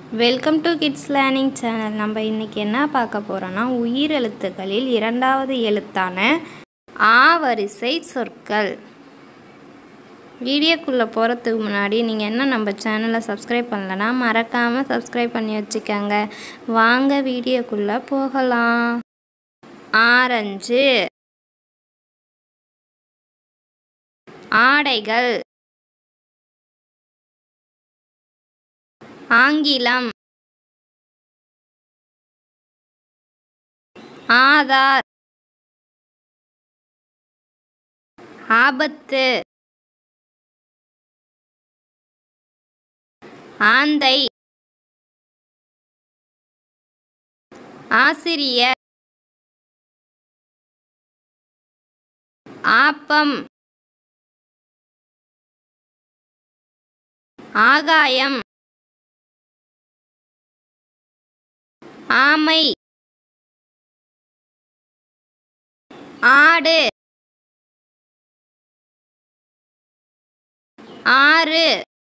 Welcome to kids learning channel நம்ம இன்றைக்கி என்ன பார்க்க போகிறோன்னா உயிரெழுத்துக்களில் இரண்டாவது எழுத்தான ஆ வரிசை சொற்கள் வீடியோக்குள்ளே போகிறதுக்கு முன்னாடி நீங்கள் என்ன நம்ம சேனலை சப்ஸ்கிரைப் பண்ணலன்னா மறக்காமல் சப்ஸ்கிரைப் பண்ணி வச்சுக்கோங்க வாங்க வீடியோக்குள்ளே போகலாம் ஆரஞ்சு ஆடைகள் ஆங்கிலம் ஆதார் ஆபத்து ஆந்தை ஆசிரியர் ஆப்பம் ஆகாயம் ஆமை ஆடு ஆறு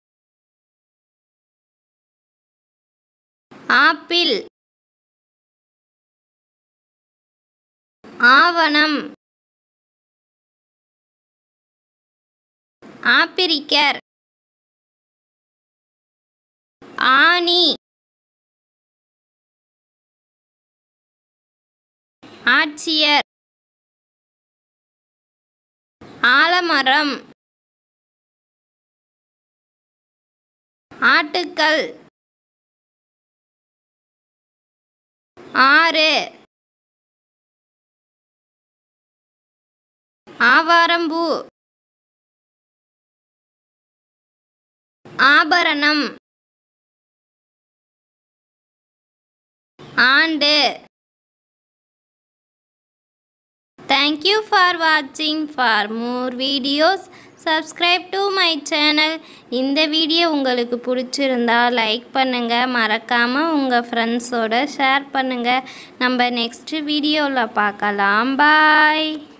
ஆப்பிள் ஆவணம் ஆப்பிரிக்கர் ஆணி ஆட்சியர் ஆலமரம் ஆட்டுக்கள் ஆறு ஆவாரம்பூ ஆபரணம் ஆண்டு Thank you for watching. For more videos, subscribe to my channel. இந்த வீடியோ உங்களுக்கு பிடிச்சிருந்தா லைக் பண்ணுங்கள் மறக்காமல் உங்கள் ஃப்ரெண்ட்ஸோட ஷேர் பண்ணுங்கள் நம்ம நெக்ஸ்ட் வீடியோவில் பார்க்கலாம் பாய்